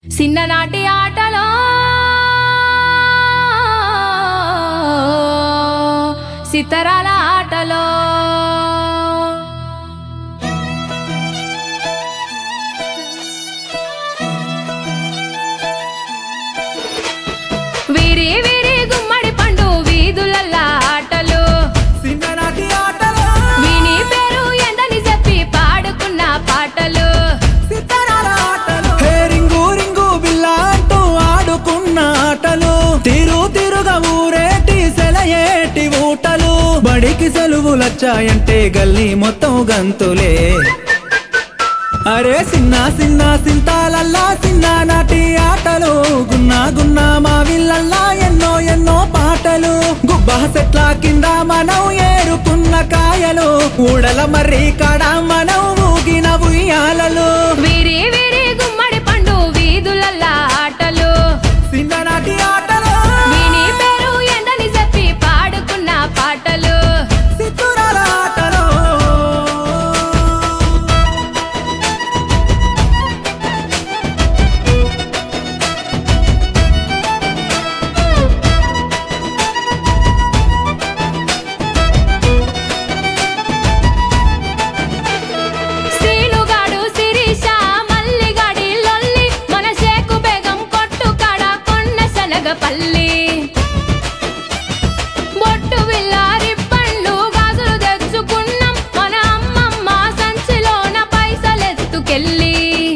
చిన్ననాటి ఆటలో సితరాల ఆటలో వీరి వీరి గుమ్మడి పండు వీధులల్లా ఆటలు చిన్ననాటి ఆటలు వీని పేరు ఎందని చెప్పి పాడుకున్న పాటలు సితారాల ఆటలు హే రింగు రింగు బిల్ల అంటూ ఆడుకున్న ఆటలు తిరు తిరుగా ఊరేటి సెలయేటి ఊటలు బడికి సెలవులొచ్చాయంటే గల్లీ మొత్తం గంతులే అరే సిన్న సిన్న సింతాలల్లా సిన్న నాటి ఆటలు గున్నా గున్నా మా విల్లల్లా ఎన్నో ఎన్నో పాటలు గుబ్బ సెట్ల కింద మనం ఏరుకున్న కాయలు ఊడల మర్రి కాడ మనం ఊగిన ఉయ్యాలలు వీరి వీరి గుమ్మడి పండు వీధులల్లా ఆటలు చిన్ననాటి ఆటలు వీని పేరు ఎందని చెప్పి పాడుకున్న పాటలు సిత్తురాల ఆటలు సీనుగాడు శిరీష మల్లిగాడి లొల్లి మన షేకు బేగం కొట్టు కాడ కొన్న శనగపల్లి బొట్టు విల్లారి పండ్లు గాజులు తెచ్చుకున్నాం మన అమ్మమ్మ సంచిలోన పైసలెత్తుకెళ్ళి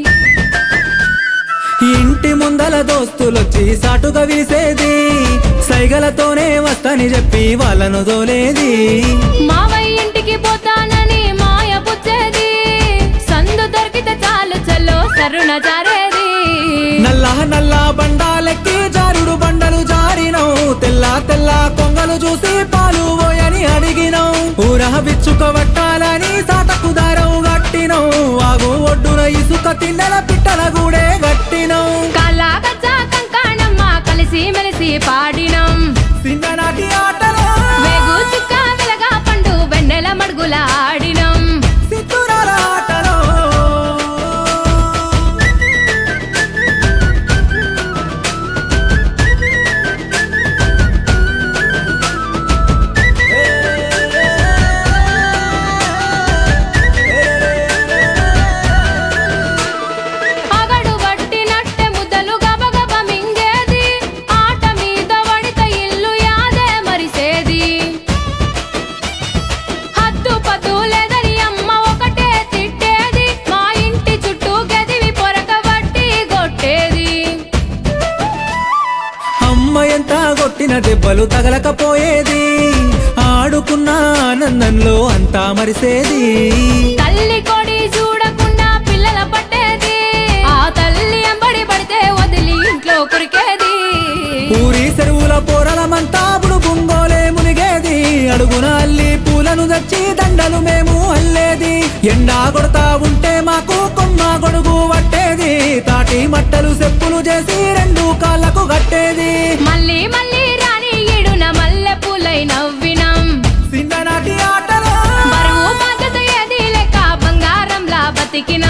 ఇంటి ముందల దోస్తులొచ్చి సాటుగా వీసేది సైగలతోనే వస్తని చెప్పి వాళ్ళను దోలేది మావయ్య ఇంటికి పోతానని మాయ పుచ్చేది సందు దొరికితే చాలు చల్లో సరుణ జారేది నల్ల నల్ల బండాలెక్కి జారుడు బండలు జారినవు తెల్ల తెల్ల కొంగలు చూసి పాలు పోయని అడిగినవు ఊర విచ్చుకోబట్టాలని సాటకు దారం గట్టినవు ఆగు ఒడ్డున ఇసుక తిన్నెల పిట్టల గూడే గట్టినవు కాలా గజ్జా కంకాణమ్మ కలిసి మెలిసి పాడినం చిన్ననాటి ఆటలు వేగు చుక్క వెలగా పండు వెన్నెల మడుగుల ఆడినం సిత్తురాల ఆటలు అగడు పట్టినట్టె ముద్దలు గబగబ మింగేది ఆట మీద వడిత ఇల్లు యాదే మరిసేది హద్దు పద్దు లేదని అమ్మ ఒకటే తిట్టేది మా ఇంటి చుట్టూ గదివి పొరక వట్టి కొట్టేది అమ్మ ఎంత కొట్టిన దెబ్బలు తగలకపోయేది ఆడుకున్న ఆనందంలో అంతా మరిసేది తల్లి కొడి చూడకుండా పిల్లల పట్టేది ఆ తల్లి ఎంబడి పడితే వదిలి ఇంట్లో కురికేది ఊరి చెరువుల పోరలమంతా బుడుగుంగోలే మునిగేది అడుగున అల్లి పూలను తెచ్చి దండలు మేము అల్లేది ఎండా కొడతా ఉంటే మాకు కొమ్మ గొడుగు పట్టేది తాటి మట్టలు చెప్పులు చేసి రెండు కాళ్ళకు కట్టేది మళ్ళీ మళ్ళీ రాని ఈడున మల్లె పూలై నవ్వినం చిన్ననాటి ఆటలు బరువు బాధ్యత ఏది లేక బంగారంలా బతికిన